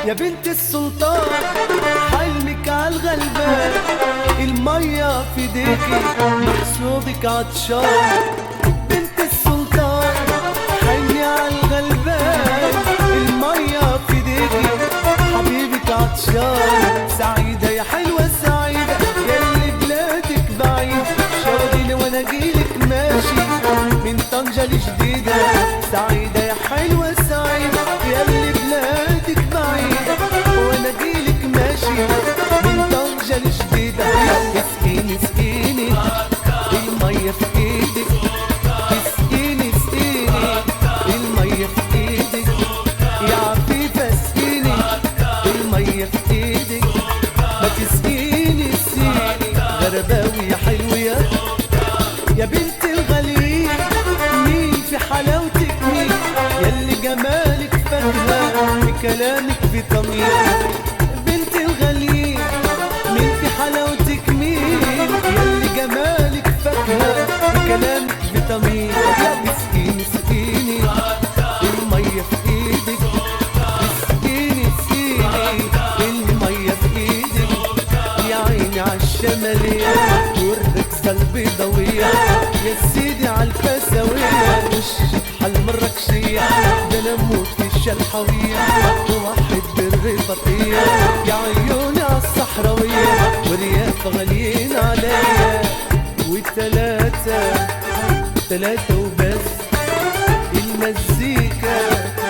يا بنت السلطان حلمك عالغلبان المية في ايديكي محسوبك عطشان بنت السلطان حلمي عالغلبان المية في ايديكي حبيبك عطشان سعيدة يا حلوة سعيدة ياللي بلادك بعيد شاوريني وانا جيلك ماشي من طنجة لجديدة سعيدة يا حلوة سعيدة ياللي بلادك بعيدة وانا جيلك ماشي من طنجة لجديدة اسقيني اسقيني المية في ايدك اسقيني اسقيني المية في ايدك يا عفيفة اسقيني المية في ايدك ما تسقيني اسقيني غرباوي يا حلو يا يا بنت الغاليين مين في حلاوتك مين ياللي جمالك فاكهة بكلامك فيتامين بنت الغاليين مين في حلاوتك مين ياللي جمالك فاكهة بكلامك فيتامين يا مسكيني سقيني المية في ايدك اسقيني اسقيني المية في ايدك يا عيني عالشمالية والرقصة البيضاوية يا سيدي عالفساوية وشك حالمركشية ده انا اموت في الشلحوية وواحد بالرفاقية يا عيوني عالصحراوية ورياف غاليين عليا وتلاتة تلاتة وبس المزيكا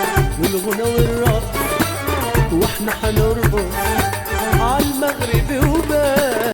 والغنى والرقص واحنا حنرقص عالمغرب